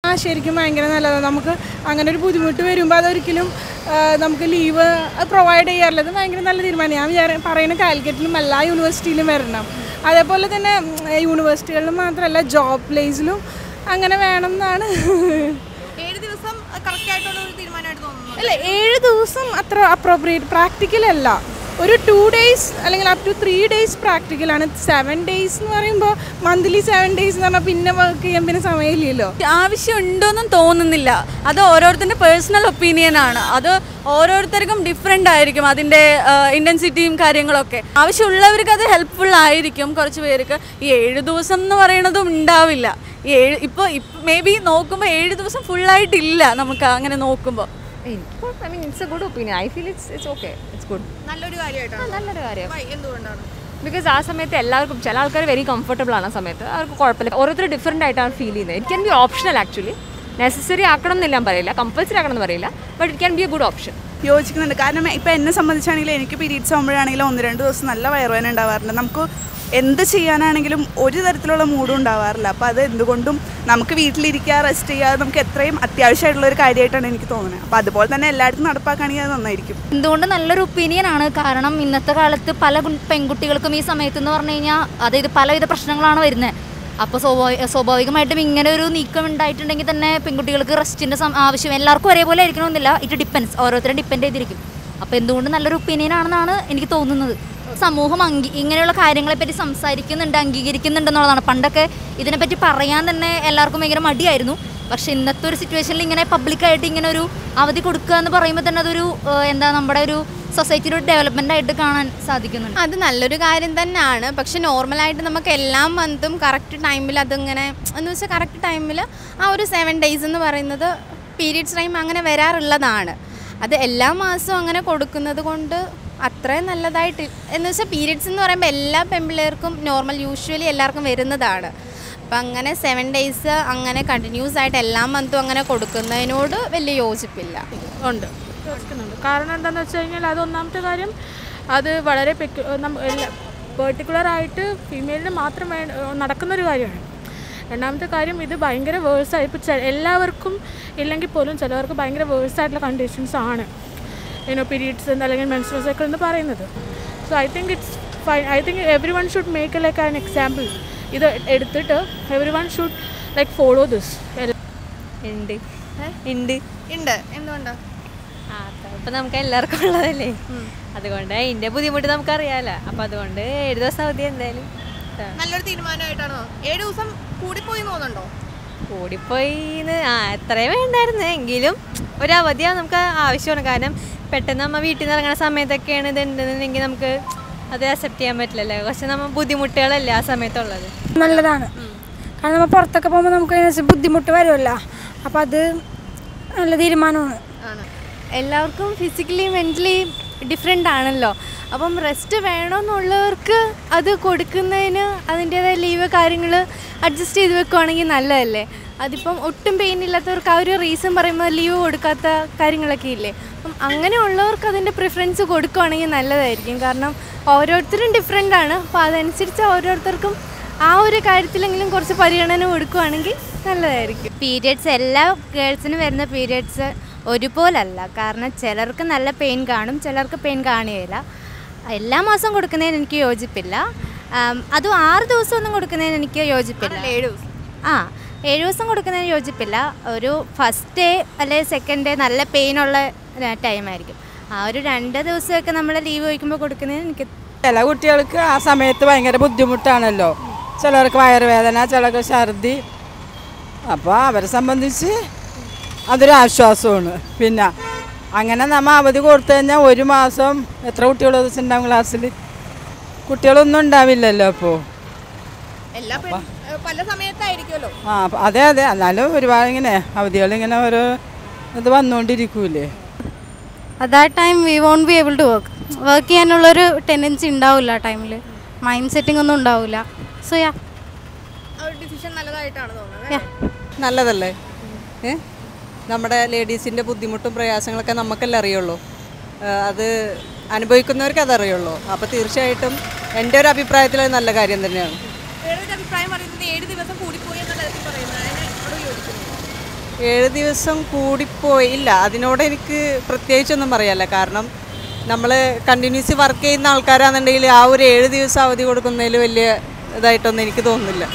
ആ ശരിക്കും ഭയങ്കര നല്ലതാണ് നമുക്ക് അങ്ങനെ ഒരു ബുദ്ധിമുട്ട് വരുമ്പോൾ അതൊരിക്കലും ആ, നമുക്ക് ലീവ് പ്രൊവൈഡ് ചെയ്യാറില്ല അത് ഭയങ്കര നല്ല തീരുമാനം ഞാൻ വിചാര പറയുന്ന കാലിക്കറ്റിലും എല്ലാ യൂണിവേഴ്സിറ്റിയിലും വരണം അതേപോലെ തന്നെ ഉം, യൂണിവേഴ്സിറ്റികളിലും മാത്രമല്ല ജോബ് പ്ലേസിലും അങ്ങനെ വേണം എന്നാണ് ഏഴ് ദിവസം കറക്റ്റ് ആയിട്ടുള്ള ഒരു തീരുമാനമായിട്ട് തോന്നുന്നു അല്ല ഏഴ് ദിവസം അത്ര അപ്രോപ്രിയേറ്റ് പ്രാക്ടിക്കൽ അല്ല ഒരു ടു ഡേയ്സ് അല്ലെങ്കിൽ അപ് ടു ത്രീ ഡേയ്സ് പ്രാക്ടിക്കലാണ് സെവൻ ഡേയ്സ് എന്ന് പറയുമ്പോൾ മന്ത്ലി സെവൻ ഡേയ്സ് എന്ന് പറഞ്ഞാൽ പിന്നെ വർക്ക് ചെയ്യാൻ പിന്നെ സമയമില്ലല്ലോ ആവശ്യമുണ്ടോന്നും തോന്നുന്നില്ല അത് ഓരോരുത്തരുടെ പേഴ്സണൽ ഒപ്പീനിയൻ ആണ് അത് ഓരോരുത്തർക്കും ഡിഫറെൻ്റ് ആയിരിക്കും അതിൻ്റെ ഇൻറ്റൻസിറ്റിയും കാര്യങ്ങളൊക്കെ ആവശ്യമുള്ളവർക്ക് അത് ഹെൽപ്ഫുൾ ആയിരിക്കും കുറച്ച് പേർക്ക് ഈ ഏഴ് ദിവസം എന്ന് പറയണതും ഉണ്ടാവില്ല ഈ ഏഴ് ഇപ്പോൾ മേ ബി നോക്കുമ്പോൾ ഏഴ് ദിവസം ഫുള്ളായിട്ടില്ല നമുക്ക് അങ്ങനെ നോക്കുമ്പോൾ എനിക്ക് I mean it's a good opinion I feel it's it's okay it's good നല്ലൊരു കാര്യമായിട്ടാണ് നല്ലൊരു കാര്യം Why? എന്തുകൊണ്ടാണ് ബിക്കോസ് ആ സമയത്ത് എല്ലാവർക്കും ചില ആൾക്കാർ വെരി കംഫർട്ടബിൾ ആണ് ആ സമയത്ത് അവർക്ക് കുഴപ്പമില്ല ഓരോരുത്തർ ഡിഫറെൻ്റ് ആയിട്ടാണ് ഫീൽ ചെയ്യുന്നത് it can be optional actually necessary ആക്കണം എന്നില്ല ഞാൻ പറയില്ല കമ്പൽസറി ആക്കണം എന്ന് പറയില്ല but it can be a good option യോജിക്കുന്നുണ്ട് കാരണം ഇപ്പം എന്നെ സംബന്ധിച്ചാണെങ്കിലും എനിക്ക് പീരീഡ്സ് ആകുമ്പോഴാണെങ്കിലും ഒന്ന് രണ്ട് ദിവസം നല്ല വയറുവേദന ഉണ്ടാവാറുണ്ട് നമുക്ക് എന്ത് ചെയ്യാനാണെങ്കിലും ഒരു തരത്തിലുള്ള മൂഡും ഉണ്ടാവാറില്ല അപ്പോൾ അത് എന്തുകൊണ്ടും നമുക്ക് വീട്ടിലിരിക്കുക റെസ്റ്റ് ചെയ്യുക നമുക്ക് എത്രയും അത്യാവശ്യമായിട്ടുള്ള ഒരു കാര്യമായിട്ടാണ് എനിക്ക് തോന്നുന്നത് അപ്പോൾ അതുപോലെ തന്നെ എല്ലായിടത്തും നടപ്പാക്കുകയാണെങ്കിൽ അത് നന്നായിരിക്കും എന്തുകൊണ്ട് നല്ലൊരു ഒപ്പീനിയൻ ആണ് കാരണം ഇന്നത്തെ കാലത്ത് പല കു- പെൺകുട്ടികൾക്കും ഈ സമയത്ത് എന്ന് പറഞ്ഞു കഴിഞ്ഞാൽ അതായത് പലവിധ പ്രശ്നങ്ങളാണ് വരുന്നത് അപ്പോൾ സ്വാഭാവിക സ്വാഭാവികമായിട്ടും ഇങ്ങനെ ഒരു നീക്കം ഉണ്ടായിട്ടുണ്ടെങ്കിൽ തന്നെ പെൺകുട്ടികൾക്ക് റെസ്റ്റിൻ്റെ ആവശ്യം എല്ലാവർക്കും ഒരേപോലെ ആയിരിക്കണമെന്നില്ല ഇറ്റ് ഡിപ്പെൻസ് ഓരോരുത്തരും ഡിപ്പെൻഡ് ചെയ്തിരിക്കും അപ്പോൾ എന്തുകൊണ്ട് നല്ലൊരു ഒപ്പീനിയൻ ആണെന്നാണ് എനിക്ക് തോന്നുന്നത് സമൂഹം അംഗീ ഇങ്ങനെയുള്ള കാര്യങ്ങളെപ്പറ്റി സംസാരിക്കുന്നുണ്ട് അംഗീകരിക്കുന്നുണ്ടെന്നുള്ളതാണ് പണ്ടൊക്കെ ഇതിനെപ്പറ്റി പറയാൻ തന്നെ എല്ലാവർക്കും ഭയങ്കര മടിയായിരുന്നു പക്ഷെ ഇന്നത്തെ ഒരു സിറ്റുവേഷനിൽ ഇങ്ങനെ പബ്ലിക്കായിട്ട് ഇങ്ങനെ ഒരു അവധി കൊടുക്കുക എന്ന് പറയുമ്പോൾ തന്നെ അതൊരു ഏഹ്, എന്താ നമ്മുടെ ഒരു സൊസൈറ്റിയുടെ ഒരു ഡെവലപ്മെൻ്റ് ആയിട്ട് കാണാൻ സാധിക്കുന്നുണ്ട് അത് നല്ലൊരു കാര്യം തന്നെയാണ് പക്ഷെ നോർമലായിട്ട് നമുക്ക് എല്ലാ മന്തും കറക്റ്റ് ടൈമിൽ അതിങ്ങനെ എന്ന് വെച്ചാൽ കറക്റ്റ് ടൈമിൽ ആ ഒരു സെവൻ ഡേയ്സ് എന്ന് പറയുന്നത് പീരീഡ്സ് ടൈം അങ്ങനെ വരാറുള്ളതാണ് അത് എല്ലാ മാസവും അങ്ങനെ കൊടുക്കുന്നത് കൊണ്ട് അത്രയും നല്ലതായിട്ട് എന്ന് വെച്ചാൽ പീരീഡ്സ് എന്ന് പറയുമ്പോൾ എല്ലാ പെൺപിള്ളേർക്കും നോർമൽ യൂഷ്വലി എല്ലാവർക്കും വരുന്നതാണ് അപ്പം അങ്ങനെ സെവൻ ഡേയ്സ് അങ്ങനെ കണ്ടിന്യൂസ് ആയിട്ട് എല്ലാ മന്തും അങ്ങനെ കൊടുക്കുന്നതിനോട് വലിയ യോജിപ്പില്ല ഉണ്ട് യോജിക്കുന്നുണ്ട് കാരണം എന്താണെന്ന് വെച്ച് കഴിഞ്ഞാൽ അത് ഒന്നാമത്തെ കാര്യം അത് വളരെ പെക്യു നമ്മ എല്ലാ പെർട്ടിക്കുലറായിട്ട് ഫീമെയിലിന് മാത്രം വേ നടക്കുന്നൊരു കാര്യമാണ് രണ്ടാമത്തെ കാര്യം ഇത് ഭയങ്കര വേഴ്സായി ഇപ്പോൾ എല്ലാവർക്കും ഇല്ലെങ്കിൽ പോലും ചിലവർക്ക് ഭയങ്കര വേഴ്സായിട്ടുള്ള കണ്ടീഷൻസ് ആണ് യുനോ പീരീഡ്സ് അല്ലെങ്കിൽ മെൻസ്ട്രൽ സൈക്കിൾ എന്ന് പറയുന്നത് so I think it's fine I think every one should make like an example ഇത് എടുത്തിട്ട് every one should like follow this ഉണ്ട് ഉണ്ട് ഉണ്ട് എന്തുകൊണ്ടാണ് ആ ഇപ്പം നമുക്ക് എല്ലാവർക്കും ഉള്ളതല്ലേ അതുകൊണ്ട് അതിൻ്റെ ബുദ്ധിമുട്ട് നമുക്കറിയാലോ അപ്പം അതുകൊണ്ട് ഏഴ് ദിവസം അവധി എന്തായാലും ഇതാണ്. നല്ലൊരു തീരുമാനമായിട്ടാണോ ഏഴ് ദിവസം കൂടിപ്പോയി എന്ന് തോന്നുന്നുണ്ടോ കൂടിപ്പോയിന്ന് ആ എത്രയും വേണ്ടായിരുന്നു എങ്കിലും ഒരു അവധിയാണ് നമുക്ക് ആവശ്യമാണ് കാരണം പെട്ടെന്ന് നമ്മൾ വീട്ടിൽ നിന്ന് ഇറങ്ങുന്ന സമയത്തൊക്കെയാണ് ഇത് ഉണ്ടെന്നുണ്ടെങ്കിൽ നമുക്ക് അത് അക്സെപ്റ്റ് ചെയ്യാൻ പറ്റില്ലല്ലോ കുറച്ച് നമ്മൾ ബുദ്ധിമുട്ടുകളല്ലേ ആ സമയത്തുള്ളത് നല്ലതാണ് കാരണം നമ്മൾ പുറത്തൊക്കെ പോകുമ്പോൾ നമുക്ക് അതിനനുസരിച്ച് ബുദ്ധിമുട്ട് വരുമല്ലോ അപ്പോൾ അത് നല്ല തീരുമാനമാണ് ആണ് എല്ലാവർക്കും ഫിസിക്കലി മെൻ്റലി ഡിഫറെൻ്റ് ആണല്ലോ അപ്പം റെസ്റ്റ് വേണമെന്നുള്ളവർക്ക് അത് കൊടുക്കുന്നതിന് അതിൻ്റേതായ ലീവ് കാര്യങ്ങൾ അഡ്ജസ്റ്റ് ചെയ്ത് വെക്കുവാണെങ്കിൽ നല്ലതല്ലേ അതിപ്പം ഒട്ടും പെയിൻ ഇല്ലാത്തവർക്ക് ആ ഒരു റീസൺ പറയുമ്പോൾ ലീവ് കൊടുക്കാത്ത കാര്യങ്ങളൊക്കെ ഇല്ലേ അപ്പം അങ്ങനെയുള്ളവർക്ക് അതിൻ്റെ പ്രിഫറൻസ് കൊടുക്കുവാണെങ്കിൽ നല്ലതായിരിക്കും കാരണം ഓരോരുത്തരും ഡിഫറെൻ്റ് ആണ് അപ്പോൾ അതനുസരിച്ച് ഓരോരുത്തർക്കും ആ ഒരു കാര്യത്തിലെങ്കിലും കുറച്ച് പരിഗണന കൊടുക്കുവാണെങ്കിൽ നല്ലതായിരിക്കും പീരിയഡ്സ് എല്ലാ ഗേൾസിനും വരുന്ന പീരിയഡ്സ് ഒരുപോലല്ല കാരണം ചിലർക്ക് നല്ല പെയിൻ കാണും ചിലർക്ക് പെയിൻ കാണുകയില്ല എല്ലാ മാസവും കൊടുക്കുന്നതിന് എനിക്ക് യോജിപ്പില്ല ആം, അതും ആറ് ദിവസമൊന്നും കൊടുക്കുന്നതിന് എനിക്ക് യോജിപ്പില്ല ഏഴ് ദിവസം ആ ഏഴ് ദിവസം കൊടുക്കുന്നതിന് യോജിപ്പില്ല ഒരു ഫസ്റ്റ് ഡേ അല്ലെങ്കിൽ സെക്കൻഡ് ഡേ നല്ല പെയിനുള്ള ടൈമായിരിക്കും ആ ഒരു രണ്ട് ദിവസമൊക്കെ നമ്മൾ ലീവ് ചോദിക്കുമ്പോൾ കൊടുക്കുന്നതിന് എനിക്ക് ചില കുട്ടികൾക്ക് ആ സമയത്ത് ഭയങ്കര ബുദ്ധിമുട്ടാണല്ലോ ചിലർക്ക് വയറുവേദന ചിലർക്ക് ഛർദി അപ്പോൾ അവരെ സംബന്ധിച്ച് അതൊരു ആശ്വാസമാണ് പിന്നെ അങ്ങനെ നമ്മൾ അവധി കൊടുത്തു കഴിഞ്ഞാൽ ഒരു മാസം എത്ര കുട്ടികൾ വെച്ചിട്ടുണ്ടാവും ക്ലാസ്സിൽ കുട്ടികളൊന്നും ഉണ്ടാവില്ലല്ലോ അപ്പോൾ എല്ലാ പെൺ ഏഹ് പല സമയത്തായിരിക്കുമല്ലോ ആ അപ്പൊ അതെ അതെ എന്നാലും ഒരുപാട് ഇങ്ങനെ അവധികൾ ഇങ്ങനെ ഓരോ ഇത് വന്നുകൊണ്ടിരിക്കൂലേ at that time we won't be able to work work ചെയ്യാനുള്ളൊരു ടെൻഡൻസി ഉണ്ടാവില്ല ആ ടൈമിൽ മൈൻഡ് സെറ്റിംഗ് ഒന്നും ഉണ്ടാവില്ല സോ യാ ആ ഒരു ഡിസിഷൻ നല്ലതായിട്ടാണ് തോന്നുന്നത് നല്ലതല്ലേ ഏ നമ്മുടെ ലേഡീസിൻ്റെ ബുദ്ധിമുട്ടും പ്രയാസങ്ങളൊക്കെ നമുക്കല്ലേ അറിയുള്ളൂ ആ, അത് അനുഭവിക്കുന്നവർക്ക് അതറിയുള്ളൂ അപ്പോൾ തീർച്ചയായിട്ടും എൻ്റെ ഒരു അഭിപ്രായത്തിൽ അത് നല്ല കാര്യം തന്നെയാണ് വേറൊരു അഭിപ്രായം പറയുന്നത് ഏഴ് ദിവസം കൂടിപ്പോയി എന്നുള്ള തരത്തിൽ പറയുന്നത് അതിനോട് യോജിക്കുന്നു ഏഴ് ദിവസം കൂടിപ്പോയി ഇല്ല അതിനോട് എനിക്ക് പ്രത്യേകിച്ചൊന്നും പറയാല്ല കാരണം നമ്മൾ കണ്ടിന്യൂസ് വർക്ക് ചെയ്യുന്ന ആൾക്കാരാണെന്നുണ്ടെങ്കിൽ ആ ഒരു ഏഴ് ദിവസം അവധി കൊടുക്കുന്നതിൽ വലിയ ഇതായിട്ടൊന്നും എനിക്ക് തോന്നുന്നില്ല